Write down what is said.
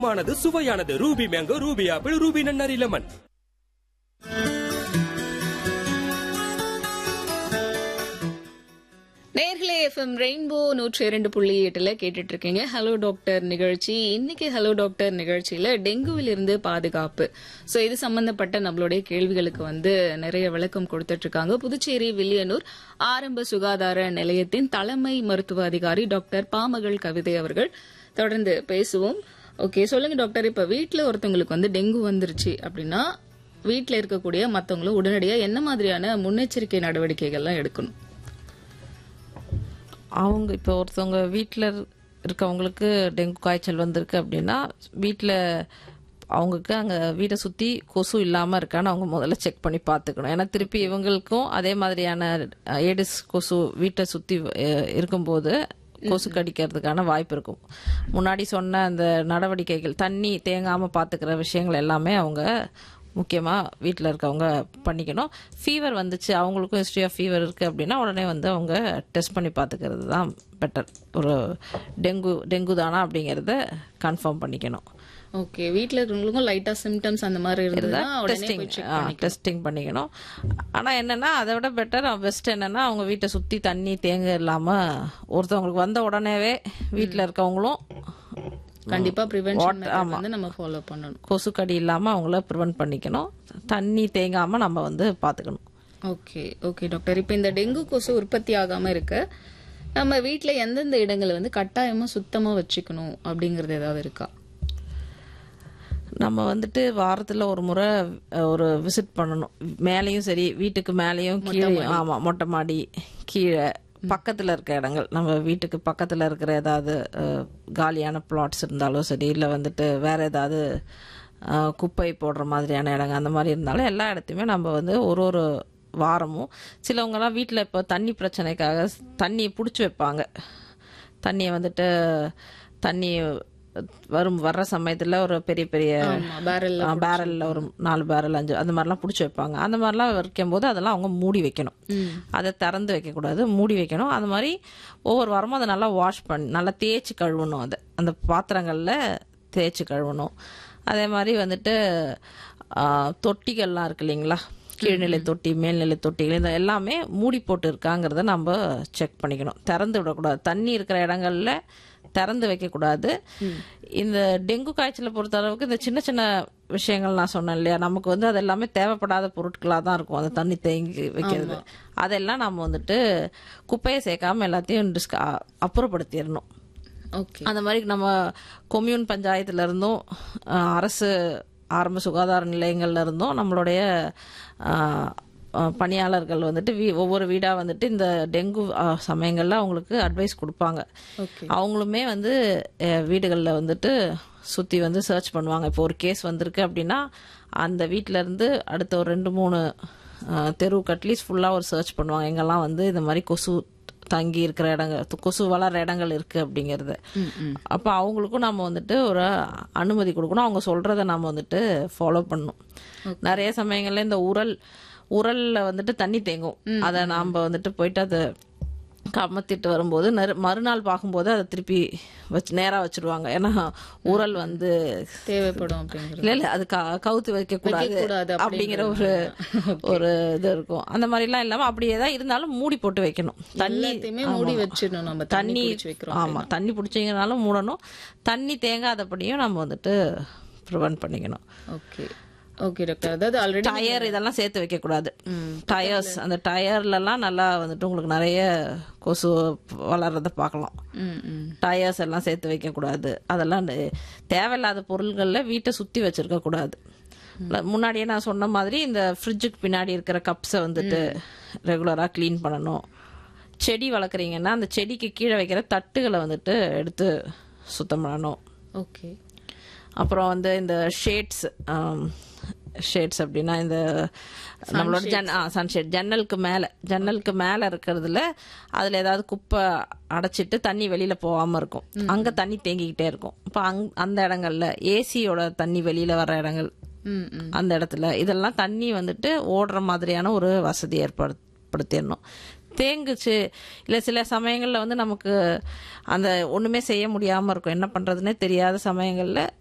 மானது சுவையானது Ruby mango Ruby apple Ruby nannari lemon நேர்களே FM rainbow நூற்றி இரண்டு புள்ளி எட்டுல கேட்டுட்டு இருக்கீங்க ஹலோ டாக்டர் நிகழ்ச்சி இன்னைக்கு ஹலோ டாக்டர் நிகழ்ச்சியில டெங்குவில் இருந்து பாதுகாப்பு சோ இது சம்பந்தப்பட்ட நம்மளுடைய கேள்விகளுக்கு வந்து நிறைய விளக்கம் கொடுத்துட்டு இருக்காங்க புதுச்சேரி வில்லியனூர் ஆரம்ப சுகாதார நிலையத்தின் தலைமை மருத்துவ அதிகாரி டாக்டர் பாமகள் கவிதை அவர்கள் தொடர்ந்து பேசுவோம் ஓகே சொல்லுங்க டாக்டர் இப்ப வீட்ல ஒருத்தவங்களுக்கு வந்து டெங்கு வந்துருச்சு அப்படின்னா வீட்ல இருக்கக்கூடிய மத்தவங்களும் உடனடியா என்ன மாதிரியான முன்னெச்சரிக்கை நடவடிக்கைகள்லாம் எடுக்கணும் அவங்க இப்போ ஒருத்தவங்க வீட்டில் இருக்கவங்களுக்கு டெங்கு காய்ச்சல் வந்திருக்கு அப்படின்னா வீட்டில் அவங்களுக்கு அங்கே வீட்டை சுற்றி கொசு இல்லாமல் இருக்கான்னு அவங்க முதல்ல செக் பண்ணி பார்த்துக்கணும் ஏன்னா திருப்பி இவங்களுக்கும் அதே மாதிரியான அஹ், ஏடிஸ் கொசு வீட்டை சுற்றி இருக்கும்போது கொசு கடிக்கிறதுக்கான வாய்ப்பு இருக்கும் முன்னாடி சொன்ன அந்த நடவடிக்கைகள் தண்ணி தேங்காமல் பார்த்துக்கிற விஷயங்கள் எல்லாமே அவங்க முக்கியமாக வீட்டில் இருக்கவங்க பண்ணிக்கணும் ஃபீவர் வந்துச்சு அவங்களுக்கும் ஹிஸ்ட்ரி ஆஃப் ஃபீவர் இருக்குது அப்படின்னா உடனே வந்து அவங்க டெஸ்ட் பண்ணி பார்த்துக்கிறது தான் பெட்டர் ஒரு டெங்கு டெங்கு தானா அப்படிங்கிறத கன்ஃபார்ம் பண்ணிக்கணும் ஓகே வீட்ல இருக்கிறவங்களுக்கும் லைட்டா சிம்டம்ஸ் அந்த மாதிரி இருந்ததுன்னா உடனே டெஸ்டிங் போய் செக் பண்ணிக்கலாம் டெஸ்டிங் பண்ணிக்கணும் ஆனால் என்னென்னா அதை விட பெட்டர் பெஸ்ட் என்னென்னா அவங்க வீட்டை சுற்றி தண்ணி தேங்க இல்லாமல் ஒருத்தவங்களுக்கு வந்த உடனேவே வீட்டில் இருக்கவங்களும் கண்டிப்பா ப்ரிவென்ஷன் வந்து நம்ம ஃபாலோ பண்ணணும் கொசுக்கடி இல்லாமல் அவங்கள ப்ரிவென்ட் பண்ணிக்கணும் தண்ணி தேங்காமல் நம்ம வந்து பார்த்துக்கணும் ஓகே ஓகே டாக்டர் இப்போ இந்த டெங்கு கொசு உற்பத்தி ஆகாம இருக்க நம்ம வீட்ல எந்தெந்த இடங்களை வந்து கட்டாயமா சுத்தமா வச்சுக்கணும் அப்படிங்கறது ஏதாவது இருக்கா நம்ம வந்துட்டு வாரத்தில் ஒரு முறை அஹ், ஒரு விசிட் பண்ணணும் மேலேயும் சரி வீட்டுக்கு மேலேயும் கீழே ஆமாம் மொட்டை மாடி கீழே பக்கத்தில் இருக்க இடங்கள் நம்ம வீட்டுக்கு பக்கத்தில் இருக்கிற ஏதாவது அஹ், காலியான பிளாட்ஸ் இருந்தாலும் சரி இல்லை வந்துட்டு வேற ஏதாவது அஹ், குப்பை போடுற மாதிரியான இடங்க அந்த மாதிரி இருந்தாலும் எல்லா இடத்தையுமே நம்ம வந்து ஒரு ஒரு வாரமும் சிலவங்கலாம் வீட்டில் இப்போ தண்ணி பிரச்சனைக்காக தண்ணியை பிடிச்சி வைப்பாங்க தண்ணியை வந்துட்டு தண்ணி வரும் வர்ற சமயத்தில் ஒரு பெரிய பெரிய ஆமா பேரல்ல பேரலில் ஒரு நாலு பேரல் அஞ்சு அந்த மாதிரிலாம் பிடிச்சி வைப்பாங்க அந்த மாதிரிலாம் வைக்கும் போது அதெல்லாம் அவங்க மூடி வைக்கணும் அதை திறந்து வைக்கக்கூடாது மூடி வைக்கணும் அது மாதிரி ஒவ்வொரு வாரமும் அதை நல்லா வாஷ் பண்ணி நல்லா தேய்ச்சி கழுவணும் அதை அந்த பாத்திரங்களில் தேய்ச்சி கழுவணும் அதே மாதிரி வந்துட்டு ஆ, தொட்டிகள்லாம் இருக்கு இல்லைங்களா கீழ்நிலை தொட்டி மேல்நிலை தொட்டிகள் இந்த எல்லாமே மூடி போட்டு இருக்காங்கிறத நம்ம செக் பண்ணிக்கணும் திறந்து விடக்கூடாது தண்ணி இருக்கிற இடங்கள்ல திறந்து வைக்கக்கூடாது இந்த டெங்கு காய்ச்சலை பொறுத்த அளவுக்கு இந்த சின்ன சின்ன விஷயங்கள் நான் சொன்னேன் இல்லையா நமக்கு வந்து அது எல்லாமே தேவைப்படாத பொருட்களாக தான் இருக்கும் அந்த தண்ணி தேங்கி வைக்கிறது அதெல்லாம் நம்ம வந்துட்டு குப்பையை சேர்க்காம எல்லாத்தையும் டிஸ்க அப்புறப்படுத்திடணும் ஓகே அந்த மாதிரி நம்ம கொம்யூன் பஞ்சாயத்துல இருந்தும் அஹ், அரசு ஆரம்ப சுகாதார நிலையங்கள்ல இருந்தும் நம்மளுடைய அஹ், அஹ், பணியாளர்கள் வந்துட்டு வீ ஒவ்வொரு வீடாக வந்துட்டு இந்த டெங்கு அஹ், சமயங்கள்ல அவங்களுக்கு அட்வைஸ் கொடுப்பாங்க ஓகே அவங்களுமே வந்து வீடுகளில் வந்துட்டு சுற்றி வந்து சர்ச் பண்ணுவாங்க இப்போ ஒரு கேஸ் வந்திருக்கு அப்படின்னா அந்த வீட்ல இருந்து அடுத்த ஒரு ரெண்டு மூணு அஹ், தெருவுக்கு அட்லீஸ்ட் ஃபுல்லாக ஒரு சர்ச் பண்ணுவாங்க எங்கெல்லாம் வந்து இந்த மாதிரி கொசு தங்கி இருக்கிற இடங்கள் து- கொசு வளர இடங்கள் இருக்கு அப்படிங்கிறது அப்போ அவங்களுக்கும் நம்ம வந்துட்டு ஒரு அனுமதி கொடுக்கணும் அவங்க சொல்றத நம்ம வந்துட்டு ஃபாலோ பண்ணணும் நிறைய சமயங்கள்ல இந்த உரல் உரல்ல வந்துட்டு தண்ணி தேங்கும் அதை நாம வந்துட்டு போயிட்டு அதை கமத்திட்டு வரும்போது நறு- மறுநாள் பார்க்கும்போது அதை திருப்பி வச்சு நேரா வச்சிருவாங்க ஏன்னா உரல் வந்து தேவைப்படும் அப்படிங்கிறது இல்ல இல்ல அது க- கவுத்து வைக்க கூடாது வைக்கக்கூடாது அப்படிங்கிற ஒரு ஒரு இது இருக்கும் அந்த மாதிரி எல்லாம் இல்லாம அப்படியே தான் இருந்தாலும் மூடி போட்டு வைக்கணும் தண்ணி எல்லாத்தையுமே மூடி வச்சிடணும் நம்ம தண்ணி தண்ணி பிடிச்சி வைக்கிறோம் ஆமா தண்ணி பிடிச்சிங்கனாலும் மூடணும் தண்ணி தேங்காதபடியும் நம்ம வந்துட்டு ப்ரிவென்ட் பண்ணிக்கணும் ஓகே ஓகே டாக்டர் அதாவது ஆல்ரெடி டயர் இதெல்லாம் சேர்த்து வைக்க கூடாது டயர்ஸ் அந்த டயர்ல எல்லாம் நல்லா வந்துட்டு உங்களுக்கு நிறைய கொசு வளர்றத பார்க்கலாம் ம் ம் டயர்ஸ் எல்லாம் சேர்த்து வைக்க கூடாது அதெல்லாம் நெ- தேவையில்லாத பொருள்களில் வீட்டை சுத்தி வச்சிருக்க கூடாது ல- முன்னாடியே நான் சொன்ன மாதிரி இந்த ஃப்ரிட்ஜுக்கு பின்னாடி இருக்கிற கப்ஸை வந்துட்டு ரெகுலரா க்ளீன் பண்ணணும் செடி வளர்க்குறீங்கன்னா அந்த செடிக்கு கீழே வைக்கிற தட்டுகளை வந்துட்டு எடுத்து சுத்தம் பண்ணணும் ஓகே அப்புறம் வந்து இந்த ஷேட்ஸ் ஷேட்ஸ் அப்படின்னா இந்த நம்மளோட ஜன் சன்ஷேட் ஜன்னலுக்கு மேலே ஜன்னலுக்கு மேலே இருக்கிறதுல அதில் ஏதாவது குப்பை அடைச்சிட்டு தண்ணி வெளியில் போகாமல் இருக்கும் அங்கே தண்ணி தேங்கிக்கிட்டே இருக்கும் இப்போ அங் அந்த இடங்கள்ல ஏசியோட தண்ணி வெளியில் வர இடங்கள் ம் ம் அந்த இடத்துல இதெல்லாம் தண்ணி வந்துட்டு ஓடுற மாதிரியான ஒரு வசதி ஏற்படுத்திடணும் தேங்குச்சு இல்லை சில சமயங்களில் வந்து நமக்கு அந்த ஒன்றுமே செய்ய முடியாமல் இருக்கும் என்ன பண்ணுறதுனே தெரியாத சமயங்களில்